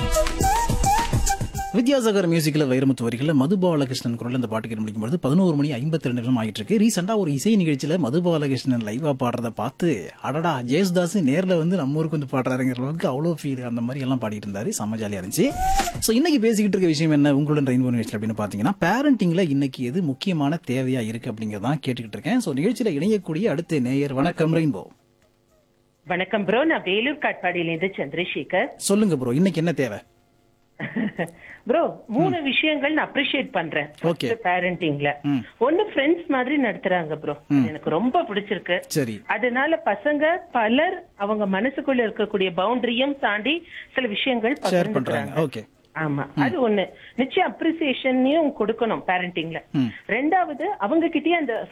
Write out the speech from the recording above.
வித்யாசாகர் மியூசிக்கில் வைரமுத்து வரிகளில் மது பாலகிருஷ்ணன் குரல் அந்த பாட்டு கேட்டு முடிக்கும்போது பதினோரு மணி ஐம்பத்தி ரெண்டு நிமிஷம் ஆகிட்டு இருக்கு ரீசெண்டாக ஒரு இசை நிகழ்ச்சியில் மது பாலகிருஷ்ணன் லைவா பாடுறத பார்த்து அடடா ஜெயசுதாஸ் நேரில் வந்து நம்ம ஊருக்கு வந்து பாடுறாருங்கிற அளவுக்கு அவ்வளோ ஃபீல் அந்த மாதிரி எல்லாம் பாடிட்டு இருந்தாரு செம்ம ஜாலியாக இருந்துச்சு ஸோ இன்னைக்கு பேசிக்கிட்டு இருக்க விஷயம் என்ன உங்களுடன் ரெயின்போ நிகழ்ச்சி அப்படின்னு பார்த்தீங்கன்னா பேரண்டிங்கில் இன்னைக்கு எது முக்கியமான தேவையா இருக்கு அப்படிங்கிறதான் கேட்டுக்கிட்டு இருக்கேன் ஸோ நிகழ்ச்சியில் இணையக்கூடிய அடுத்த நேயர் வணக்கம் ரெயின்போ வணக்கம் ப்ரோ நான் வேலூர் காட்பாடியிலேருந்து சந்திரசேகர் சொல்லுங்க ப்ரோ இன்னைக்கு என்ன தேவை ப்ரோ மூணு விஷயங்கள் நான் அப்ரிஷியேட் பண்றேன் Okay. பேரண்டிங்ல ம். ஒன்னு ஃப்ரெண்ட்ஸ் மாதிரி நடத்துறாங்க ப்ரோ எனக்கு ரொம்ப பிடிச்சிருக்கு சரி அதனால பசங்க பலர் அவங்க மனசுக்குள்ள இருக்கக்கூடிய பவுண்டரியும் தாண்டி சில விஷயங்கள் ஷேர் பண்றாங்க பகிர்ந்துக்கிறாங்க ஓகே ஆமா அது ஒண்ணு நிச்சயம் அப்ரிசியேஷனையும் கொடுக்கணும் பேரண்டிங்ல ம். ரெண்டாவது அவங்க கிட்டயே அந்த